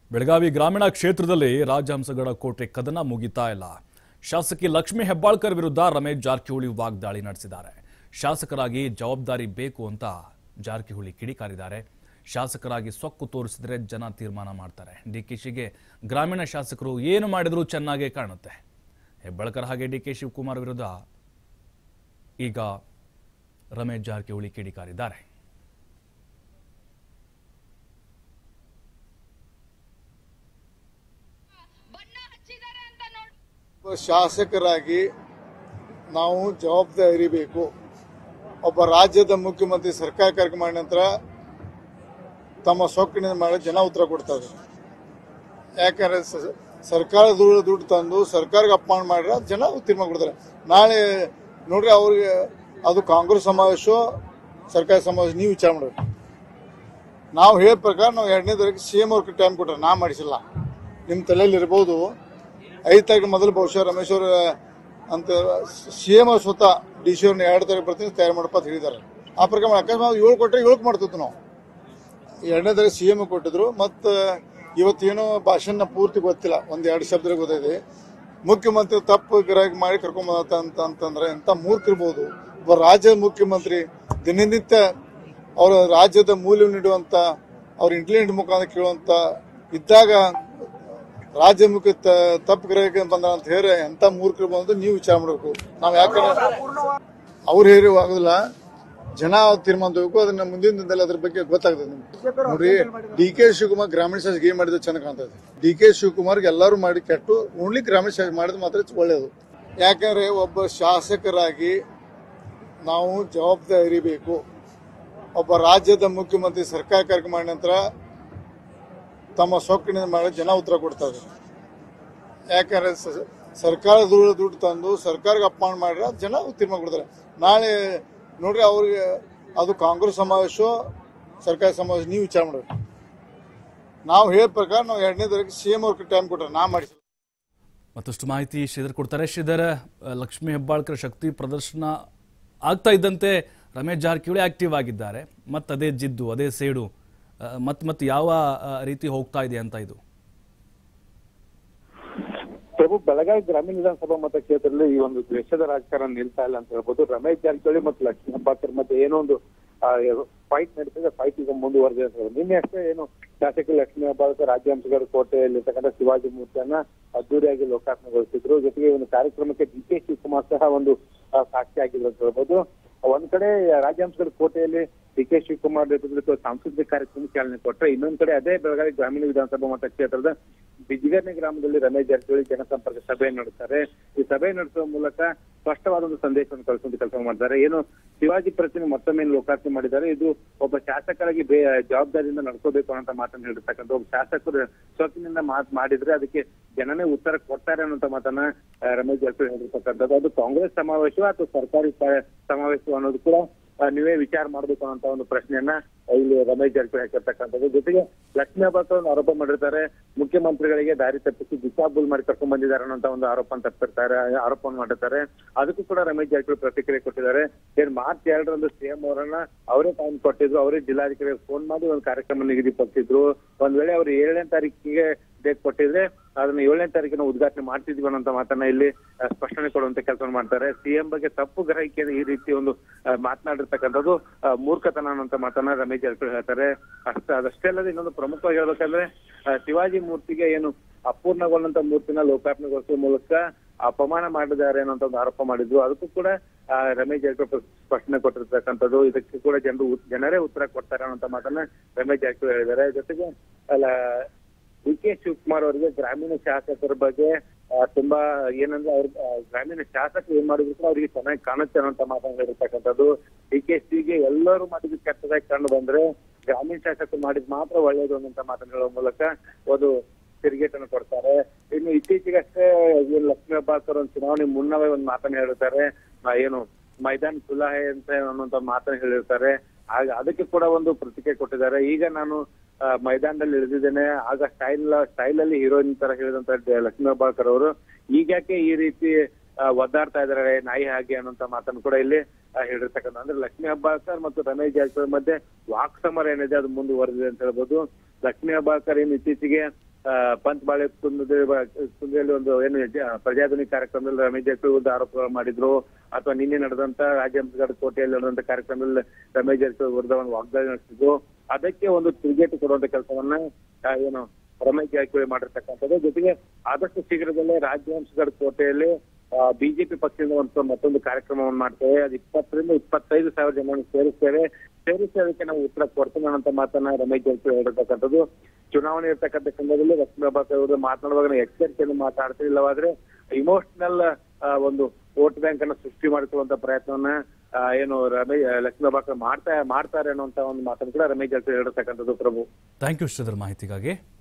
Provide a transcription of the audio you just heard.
ಬೆಳಗಾವಿ ಗ್ರಾಮೀಣ ಕ್ಷೇತ್ರದಲ್ಲಿ ರಾಜಹಂಸಗಡ ಕೋಟೆ ಕದನ ಮುಗಿತಾ ಇಲ್ಲ ಶಾಸಕಿ ಲಕ್ಷ್ಮೀ ಹೆಬ್ಬಾಳ್ಕರ್ ವಿರುದ್ಧ ರಮೇಶ್ ಜಾರಕಿಹೊಳಿ ವಾಗ್ದಾಳಿ ನಡೆಸಿದ್ದಾರೆ ಶಾಸಕರಾಗಿ ಜವಾಬ್ದಾರಿ ಬೇಕು ಅಂತ ಜಾರಕಿಹೊಳಿ ಕಿಡಿಕಾರಿದ್ದಾರೆ ಶಾಸಕರಾಗಿ ಸೊಕ್ಕು ತೋರಿಸಿದ್ರೆ ಜನ ತೀರ್ಮಾನ ಮಾಡ್ತಾರೆ ಡಿಕೆಶಿಗೆ ಗ್ರಾಮೀಣ ಶಾಸಕರು ಏನು ಮಾಡಿದರೂ ಚೆನ್ನಾಗೇ ಕಾಣುತ್ತೆ ಹೆಬ್ಬಾಳ್ಕರ್ ಹಾಗೆ ಡಿ ಕೆ ಶಿವಕುಮಾರ್ ವಿರುದ್ಧ ಈಗ ರಮೇಶ್ ಜಾರಕಿಹೊಳಿ ಕಿಡಿಕಾರಿದ್ದಾರೆ ಬಣ್ಣ ಹಚ್ಚಿದ್ದಾರೆ ಅಂತ ನೋಡಿ ಒಬ್ಬ ಶಾಸಕರಾಗಿ ನಾವು ಜವಾಬ್ದಾರಿ ಅರಿಬೇಕು ಒಬ್ಬ ರಾಜ್ಯದ ಮುಖ್ಯಮಂತ್ರಿ ಸರ್ಕಾರ ಕಾರ್ಯಕ್ರಮ ಮಾಡಿದ ನಂತರ ತಮ್ಮ ಸೊಕ್ಕಿನಿಂದ ಮಾಡಿ ಜನ ಉತ್ತರ ಕೊಡ್ತಾರೆ ಯಾಕಂದ್ರೆ ಸ- ಸರ್ಕಾರ ದುಡ್ಡು ದುಡ್ಡು ತಂದು ಸರ್ಕಾರಕ್ಕೆ ಅಪಮಾನ ಮಾಡಿದ್ರೆ ಜನ ತೀರ್ಮಾನ ಕೊಡ್ತಾರೆ ನಾಳೆ ನೋಡ್ರಿ ಅವ್ರಿಗೆ ಅದು ಕಾಂಗ್ರೆಸ್ ಸಮಾವೇಶ ಸರ್ಕಾರಿ ಸಮಾವೇಶ ನೀವು ವಿಚಾರ ಮಾಡ್ಬೇಕು ನಾವು ಹೇಳಿದ ಪ್ರಕಾರ ನಾವು ಎರಡನೇ ತಾರೀಕು ಸಿ ಎಂ ಅವ್ರಿಗೆ ಟೈಮ್ ಕೊಟ್ರೆ ನಾ ಮಾಡಿಸಿಲ್ಲ ನಿಮ್ಮ ತಲೆಯಲ್ಲಿ ಇರ್ಬೋದು ಐದು ತಾರೀಕು ಮೊದಲು ಬಹುಶಃ ರಮೇಶ್ ಅವ್ರ ಅಂತ ಸಿ ಎಂ ಅವ್ರು ಸ್ವತಃ ಡಿ ಸಿ ಅವ್ರನ್ನ ಎರಡು ತಾರೀಕು ಬರ್ತೀನಿ ತಯಾರು ಮಾಡಪ್ಪ ಅಂತ ಹೇಳಿದ್ದಾರೆ ಆ ಪ್ರಕಾರ ಮಾಡಿ. ಅಕಸ್ಮಾತ್ ಏಳು ಕೊಟ್ಟರೆ ಏಳಕ್ಕೆ ಮಾಡ್ತಿತ್ತು ನಾವು ಎರಡನೇ ತಾರೀಕು ಸಿ ಎಂ ಕೊಟ್ಟಿದ್ರು ಮತ್ತು ಇವತ್ತೇನೋ ಭಾಷಣ ಪೂರ್ತಿ ಗೊತ್ತಿಲ್ಲ ಒಂದು ಎರಡು ಶಬ್ದ ಗೊತ್ತಿದೆ ಮುಖ್ಯಮಂತ್ರಿ ತಪ್ಪು ಗಿರಾಕಿ ಮಾಡಿ ಕರ್ಕೊಂಬಂದ ಅಂತ ಅಂತಂದ್ರೆ ಎಂಥ ಮೂರ್ಖಿರ್ಬೋದು ಒಬ್ಬ ರಾಜ್ಯದ ಮುಖ್ಯಮಂತ್ರಿ ದಿನನಿತ್ಯ ಅವರ ರಾಜ್ಯದ ಮೂಲ್ಯ ನೀಡುವಂತ ಅವ್ರ ಇಂಟೆಲಿಜೆಂಟ್ ಮುಖಾಂತರ ಕೇಳುವಂತ ಇದ್ದಾಗ ರಾಜ್ಯ ಮುಖ್ಯ ತ- ತಪ್ಪು ಗ್ರಹಕ್ಕೆ ಬಂದ ಅಂತ ಹೇಳಿ ಎಂತ ಮೂರ್ಖರು ಬಂದು ನೀವು ವಿಚಾರ ಮಾಡಬೇಕು ನಾವು ಯಾಕಂದ್ರೆ ಅವ್ರು ಹೇರಿ ಆಗುದಿಲ್ಲ ಜನ ತೀರ್ಮಾನ ತಗೋಬೇಕು ಅದನ್ನ ಮುಂದಿನ ದಿನದಲ್ಲಿ ಅದ್ರ ಬಗ್ಗೆ ಗೊತ್ತಾಗ್ತದೆ ನಿಮ್ಗೆ ನೋಡ್ರಿ ಡಿ ಕೆ ಶಿವಕುಮಾರ್ ಗ್ರಾಮೀಣ ಶಾಸಕ ಏನ್ ಮಾಡಿದ್ರೆ ಚೆನ್ನಾಗಿ ಕಾಣ್ತದೆ ಡಿ ಕೆ ಶಿವಕುಮಾರ್ಗೆ ಎಲ್ಲರೂ ಮಾಡಿ ಕೆಟ್ಟು ಓನ್ಲಿ ಗ್ರಾಮೀಣ ಶಾಸಕ ಮಾಡಿದ್ರೆ ಮಾತ್ರ ಒಳ್ಳೇದು ಯಾಕಂದ್ರೆ ಒಬ್ಬ ಶಾಸಕರಾಗಿ ನಾವು ಜವಾಬ್ದಾರಿ ಅರಿಬೇಕು ಒಬ್ಬ ರಾಜ್ಯದ ಮುಖ್ಯಮಂತ್ರಿ ಸರ್ಕಾರ ಕಾರ್ಯಕ್ರಮ ಮಾಡಿದ ನಂತರ ತಮ್ಮ ಸೊಕ್ಕಿನಿಂದ ಮಾಡಿ ಜನ ಉತ್ತರ ಕೊಡ್ತಾರೆ ಯಾಕಂದ್ರೆ ಸ- ಸರ್ಕಾರ ದುಡ್ಡು ದುಡ್ಡು ತಂದು ಸರ್ಕಾರಕ್ಕೆ ಅಪಮಾನ ಮಾಡಿದ್ರೆ ಜನ ತೀರ್ಮಾನ ಕೊಡ್ತಾರೆ ನಾಳೆ ನೋಡ್ರಿ ಅವ್ರಿಗೆ ಅದು ಕಾಂಗ್ರೆಸ್ ಸಮಾವೇಶ ಸರ್ಕಾರಿ ಸಮಾವೇಶ ನೀವು ವಿಚಾರ ಮಾಡ್ಬೇಕು ನಾವು ಹೇಳಿದ ಪ್ರಕಾರ ನಾವು ಎರಡನೇ ತಾರೀಕು ಸಿ ಎಂ ಅವ್ರಿಗೆ ಟೈಮ್ ಕೊಟ್ರೆ ನಾ ಮಾಡಿಸಿಲ್ಲ ಮತ್ತಷ್ಟು ಮಾಹಿತಿ ಶ್ರೀಧರ್ ಕೊಡ್ತಾರೆ ಶ್ರೀಧರ್ ಅಹ್, ಲಕ್ಷ್ಮೀ ಹೆಬ್ಬಾಳ್ಕರ್ ಶಕ್ತಿ ಪ್ರದರ್ಶನ ಆಗ್ತಾ ಇದ್ದಂತೆ ರಮೇಶ್ ಜಾರಕಿಹೊಳಿ ಆಕ್ಟಿವ್ ಆಗಿದ್ದಾರೆ ಮತ್ತು ಅದೇ ಜಿದ್ದು ಅದೇ ಸೇಡು ಮತ್ತೆ ಮತ್ತೆ ಯಾವ ಅಹ್, ರೀತಿ ಹೋಗ್ತಾ ಇದೆ ಅಂತ ಇದು ಪ್ರಭು ಬೆಳಗಾವಿ ಗ್ರಾಮೀಣ ವಿಧಾನಸಭಾ ಮತಕ್ಷೇತ್ರದಲ್ಲಿ ಈ ಒಂದು ದ್ವೇಷದ ರಾಜಕಾರಣ ನಿಲ್ತಾ ಇಲ್ಲ ಅಂತ ಹೇಳ್ಬೋದು ರಮೇಶ್ ಜಾರಕಿಹೊಳಿ ಮತ್ತು ಲಕ್ಷ್ಮೀ ಹೆಬ್ಬಾಳ್ಕರ್ ಮಧ್ಯೆ ಏನೋ ಒಂದು ಫೈಟ್ ನಡೀತಿದೆ ಫೈಟ್ ಈಗ ಮುಂದುವರೆದಿದೆ ಅಂತ ಹೇಳ್ಬೋದು ನಿನ್ನೆ ಅಷ್ಟೇ ಏನು ಶಾಸಕ ಲಕ್ಷ್ಮೀ ಹೆಬ್ಬಾಳ್ಕರ್ ರಾಜ್ಯಾಂಶಗರ ಕೋಟೆಯಲ್ಲಿರ್ತಕ್ಕಂಥ ಶಿವಾಜಿ ಮೂರ್ತಿಯನ್ನ ಅದ್ದೂರಿಯಾಗಿ ಲೋಕಾರ್ಪಣೆಗೊಳಿಸಿದ್ರು ಜೊತೆಗೆ ಒಂದು ಕಾರ್ಯಕ್ರಮಕ್ಕೆ ಡಿ ಕೆ ಶಿವಕುಮಾರ್ ಸಹ ಒಂದು ಆ, ಸಾಕ್ಷಿಯಾಗಿದ್ರು ಅಂತ ಹೇಳ್ಬೋದು ಒಂದ್ ಕಡೆ ರಾಜ್ಯಾಂಶಗರ ಕೋಟೆಯಲ್ಲಿ ಡಿ ಕೆ ಶಿವಕುಮಾರ್ ನೇತೃತ್ವದ ಸಾಂಸ್ಕೃತಿಕ ಕಾರ್ಯಕ್ರಮ ಚಾಲನೆ ಕೊಟ್ಟರೆ ಇನ್ನೊಂದ್ ಕಡೆ ಅದೇ ಬೆಳಗಾವಿ ಗ್ರಾಮೀಣ ವಿಧಾನಸಭಾ ಮತಕ್ಷೇತ್ರದ ಬಿಜಿಗರ್ನಿ ಗ್ರಾಮದಲ್ಲಿ ರಮೇಶ್ ಜಾರಕಿಹೊಳಿ ಜನಸಂಪರ್ಕ ಸಭೆ ನಡೆಸ್ತಾರೆ ಈ ಸಭೆ ನಡೆಸುವ ಮೂಲಕ ಸ್ಪಷ್ಟವಾದ ಒಂದು ಸಂದೇಶವನ್ನು ಕಳಿಸುವಂತ ಕೆಲಸ ಮಾಡ್ತಾರೆ ಏನು ಶಿವಾಜಿ ಪ್ರತಿಮೆ ಮತ್ತೊಮ್ಮೆ ಏನು ಲೋಕಾರ್ಪಣೆ ಮಾಡಿದ್ದಾರೆ ಇದು ಒಬ್ಬ ಶಾಸಕರಾಗಿ ಬೇ ಜವಾಬ್ದಾರಿಯಿಂದ ನಡ್ಕೋಬೇಕು ಅನ್ನೋ ಮಾತನ್ನು ಹೇಳಿರ್ತಕ್ಕಂಥ ಒಬ್ಬ ಶಾಸಕರು ಸೊಕ್ಕಿನಿಂದ ಮಾತು ಮಾಡಿದ್ರೆ ಅದಕ್ಕೆ ಜನನೇ ಉತ್ತರ ಕೊಡ್ತಾರೆ ಅನ್ನೋಂತ ಮಾತನ್ನ ಆ, ರಮೇಶ್ ಜಾರಕಿಹೊಳಿ ಹೇಳಿರ್ತಕ್ಕಂಥದ್ದು ಅದು ಕಾಂಗ್ರೆಸ್ ಸಮಾವೇಶ ಅಥವಾ ಸರ್ಕಾರಿ ಸ- ಸಮಾವೇಶ ಅನ್ನೋದು ಕೂಡ ಆ, ನೀವೇ ವಿಚಾರ ಮಾಡ್ಬೇಕು ಅನ್ನೋ ಒಂದು ಪ್ರಶ್ನೆಯನ್ನ ಇಲ್ಲಿ ರಮೇಶ್ ಜಾರಕಿಹೊಳಿ ಹಾಕಿರ್ತಕ್ಕಂಥದ್ದು ಜೊತೆಗೆ ಲಕ್ಷ್ಮೀ ಹೆಬ್ಬಾಳ್ಕರ್ ಒಂದು ಆರೋಪ ಮಾಡಿರ್ತಾರೆ ಮುಖ್ಯಮಂತ್ರಿಗಳಿಗೆ ದಾರಿ ತಪ್ಪಿಸಿ ದಿಶಾಬುಲ್ ಮಾಡಿ ಕರ್ಕೊಂಡ್ ಬಂದಿದ್ದಾರೆ ಅನ್ನೋ ಒಂದು ಆರೋಪ ತಪ್ಪಿರ್ತಾರೆ ಆರೋಪವನ್ನು ಮಾಡಿರ್ತಾರೆ ಅದಕ್ಕೂ ಕೂಡ ರಮೇಶ್ ಜಾರಕಿಹೊಳಿ ಪ್ರತಿಕ್ರಿಯೆ ಕೊಟ್ಟಿದ್ದಾರೆ ಏನ್ ಮಾರ್ಚ್ ಎರಡರಂದು ಸಿಎಂ ಅವರನ್ನ ಅವರೇ ಟೈಮ್ ಕೊಟ್ಟಿದ್ರು ಅವರೇ ಜಿಲ್ಲಾಧಿಕಾರಿಗೆ ಫೋನ್ ಮಾಡಿ ಒಂದು ಕಾರ್ಯಕ್ರಮ ನಿಗದಿಪಡಿಸಿದ್ರು ಒಂದ್ ವೇಳೆ ಅವ್ರು ಏಳನೇ ತಾರೀಕಿಗೆ ಡೇಟ್ ಕೊಟ್ಟಿದ್ರೆ ಅದನ್ನ ಏಳನೇ ತಾರೀಕಿನ ಉದ್ಘಾಟನೆ ಮಾಡ್ತಿದ್ವಿ ಅನ್ನೋ ಮಾತನ್ನ ಇಲ್ಲಿ ಆ, ಸ್ಪಷ್ಟನೆ ಕೊಡುವಂತ ಕೆಲಸ ಮಾಡ್ತಾರೆ ಸಿಎಂ ಬಗ್ಗೆ ತಪ್ಪು ಗ್ರಹಿಕೆಯನ್ನು ಈ ರೀತಿ ಒಂದು ಆ, ಮಾತನಾಡಿರ್ತಕ್ಕಂಥದ್ದು ಆ, ಮೂರ್ಖತನ ಅನ್ನೋಂತ ಮಾತನ್ನ ರಮೇಶ್ ಜಾರಕಿಹೊಳಿ ಹೇಳ್ತಾರೆ ಅಷ್ಟ ಅದಷ್ಟೇ ಅಲ್ಲದೆ ಇನ್ನೊಂದು ಪ್ರಮುಖವಾಗಿ ಹೇಳ್ಬೇಕಂದ್ರೆ ಆ, ಶಿವಾಜಿ ಮೂರ್ತಿಗೆ ಏನು ಅಪೂರ್ಣಗೊಂಡಂತ ಮೂರ್ತಿನ ಲೋಕಾರ್ಪಣೆಗೊಳಿಸುವ ಮೂಲಕ ಅಪಮಾನ ಮಾಡಿದ್ದಾರೆ ಅನ್ನೋ ಒಂದು ಆರೋಪ ಮಾಡಿದ್ರು ಅದಕ್ಕೂ ಕೂಡ ಆ, ರಮೇಶ್ ಜಾರಕಿಹೊಳಿ ಸ್ಪಷ್ಟನೆ ಕೊಟ್ಟಿರ್ತಕ್ಕಂಥದ್ದು ಇದಕ್ಕೆ ಕೂಡ ಜನರು ಉತ್- ಜನರೇ ಉತ್ತರ ಕೊಡ್ತಾರೆ ಅನ್ನೋ ಮಾತನ್ನ ರಮೇಶ್ ಜಾರಕಿಹೊಳಿ ಹೇಳಿದ್ದಾರೆ ಜೊತೆಗೆ ಅಲ್ಲ ಡಿ ಕೆ ಶಿವಕುಮಾರ್ ಅವರಿಗೆ ಗ್ರಾಮೀಣ ಶಾಸಕರ ಬಗ್ಗೆ ಆ, ತುಂಬಾ ಏನಂದ್ರೆ ಅವ್ರ ಆ, ಗ್ರಾಮೀಣ ಶಾಸಕರು ಏನ್ ಮಾಡಿದ್ರು ಕೂಡ ಅವರಿಗೆ ಚೆನ್ನಾಗಿ ಕಾಣುತ್ತೆ ಅನ್ನೋ ಮಾತನ್ನ ಹೇಳಿರ್ತಕ್ಕಂಥದ್ದು ಡಿ ಕೆ ಸಿಗೆ ಎಲ್ಲರೂ ಮಾಡಿದ್ದು ಕೆಟ್ಟದಾಗಿ ಕಂಡು ಬಂದ್ರೆ ಗ್ರಾಮೀಣ ಶಾಸಕರು ಮಾಡಿದ್ ಮಾತ್ರ ಒಳ್ಳೇದು ಅನ್ನೋಂತ ಮಾತನ್ನ ಹೇಳುವ ಮೂಲಕ ಒಂದು ತಿರುಗೇಟನ್ನು ಕೊಡ್ತಾರೆ ಇನ್ನು ಇತ್ತೀಚೆಗಷ್ಟೇ ಈ ಲಕ್ಷ್ಮೀ ಹೆಬ್ಬಾಳ್ಕರ್ ಒಂದು ಚುನಾವಣೆ ಮುನ್ನವೇ ಒಂದು ಮಾತನ್ನ ಹೇಳಿರ್ತಾರೆ ಆ, ಏನು ಮೈದಾನ್ ಸುಲಾಹೆ ಅಂತ ಅನ್ನುವಂತ ಮಾತನ್ನ ಹೇಳಿರ್ತಾರೆ ಆಗ ಅದಕ್ಕೆ ಕೂಡ ಒಂದು ಪ್ರತಿಕ್ರಿಯೆ ಕೊಟ್ಟಿದ್ದಾರೆ ಈಗ ನಾನು ಆ, ಮೈದಾನದಲ್ಲಿ ಇಳಿದಿದ್ದೇನೆ ಆಗ ಸ್ಟೈಲ್ ಸ್ಟೈಲ್ ಅಲ್ಲಿ ಹೀರೋಯಿನ್ ತರ ಹೇಳಿದಂತ ಡ- ಲಕ್ಷ್ಮೀ ಹೆಬ್ಬಾಳ್ಕರ್ ಅವರು ಈಗ್ಯಾಕೆ ಈ ರೀತಿ ಆ, ಒದ್ದಾಡ್ತಾ ಇದಾರೆ ನಾಯಿ ಹಾಗೆ ಅನ್ನುವಂತ ಮಾತನ್ನು ಕೂಡ ಇಲ್ಲಿ ಆ, ಹೇಳಿರ್ತಕ್ಕಂಥ ಅಂದ್ರೆ ಲಕ್ಷ್ಮೀ ಹೆಬ್ಬಾಳ್ಕರ್ ಮತ್ತು ರಮೇಶ್ ಜಾರಕಿಹೊಳಿ ಮಧ್ಯೆ ವಾಕ್ ಸಮರ ಏನಿದೆ ಅದು ಮುಂದುವರೆದಿದೆ ಅಂತ ಹೇಳ್ಬೋದು ಲಕ್ಷ್ಮೀ ಹೆಬ್ಬಾಳ್ಕರ್ ಏನು ಇತ್ತೀಚೆಗೆ ಆ, ಪಂಚಬಾಳೆ ಕುಂದದಲ್ಲಿ ಕುಂದದಲ್ಲಿ ಒಂದು ಏನು ಜ- ಪ್ರಜಾಧ್ವನಿ ಕಾರ್ಯಕ್ರಮದಲ್ಲಿ ರಮೇಶ್ ಜಾರಕಿಹೊಳಿ ವಿರುದ್ಧ ಆರೋಪಗಳು ಮಾಡಿದ್ರು ಅಥವಾ ನಿನ್ನೆ ನಡೆದಂತ ರಾಜಹಂಸಗಢ ಕೋಟೆಯಲ್ಲಿ ನಡೆದಂತ ಕಾರ್ಯಕ್ರಮದಲ್ಲಿ ರಮೇಶ್ ಜಾರಕಿಹೊಳಿ ವಿರುದ್ಧ ಒಂದು ವಾಗ್ದಾಳಿ ನಡೆಸಿದ್ರು ಅದಕ್ಕೆ ಒಂದು ತಿರುಗೇಟು ಕೊಡುವಂತ ಕೆಲಸವನ್ನ ಆ, ಏನು ರಮೇಶ್ ಜಾರಕಿಹೊಳಿ ಮಾಡಿರ್ತಕ್ಕಂಥದ್ದು ಜೊತೆಗೆ ಆದಷ್ಟು ಶೀಘ್ರದಲ್ಲೇ ರಾಜಹಂಸಗಢ ಕೋಟೆಯಲ್ಲಿ ಬಿಜೆಪಿ ಪಕ್ಷದಿಂದ ಒಂದು ಮತ್ತೊಂದು ಕಾರ್ಯಕ್ರಮವನ್ನು ಮಾಡ್ತೇವೆ ಅದು ಇಪ್ಪತ್ತರಿಂದ ಇಪ್ಪತ್ತೈದು ಸಾವಿರ ಜನ ಸೇರಿಸ್ತೇವೆ ಸೇರಿಸಿ ಅದಕ್ಕೆ ನಾವು ಉತ್ತರ ಕೊಡ್ತೇನೆ ಅಂತ ಮಾತನ್ನ ರಮೇಶ್ ಜಾರಕಿಹೊಳಿ ಹೇಳಿರ್ತಕ್ಕಂಥದ್ದು ಚುನಾವಣೆ ಇರ್ತಕ್ಕಂಥ ಸಂದರ್ಭದಲ್ಲಿ ಲಕ್ಷ್ಮೀಬಾಬಾ ಅವರು ಮಾತನಾಡುವಾಗ ನಾವು ಎಚ್ಚರಿಕೆಯನ್ನು ಮಾತಾಡ್ತಿಲ್ಲವಾದ್ರೆ ಇಮೋಷನಲ್ ಒಂದು ವೋಟ್ ಬ್ಯಾಂಕ್ ಅನ್ನ ಸೃಷ್ಟಿ ಮಾಡಿಕೊಳ್ಳುವಂತ ಪ್ರಯತ್ನವನ್ನ ಆ, ಏನು ರಮೇಶ್ ಲಕ್ಷ್ಮೀಬಾಬಾ ಮಾಡ್ತಾ ಮಾಡ್ತಾರೆ ಅನ್ನುವಂತ ಒಂದು ಮಾತನ್ನು ಕೂಡ ರಮೇಶ್ ಜಾರಕಿಹೊಳಿ ಹೇಳಿರ್ತಕ್ಕಂಥದ್ದು ಪ್ರಭು ಥ್ಯಾಂಕ್ ಯು ಶ್ರೀಧರ್ ಮಾಹಿತಿಗಾಗಿ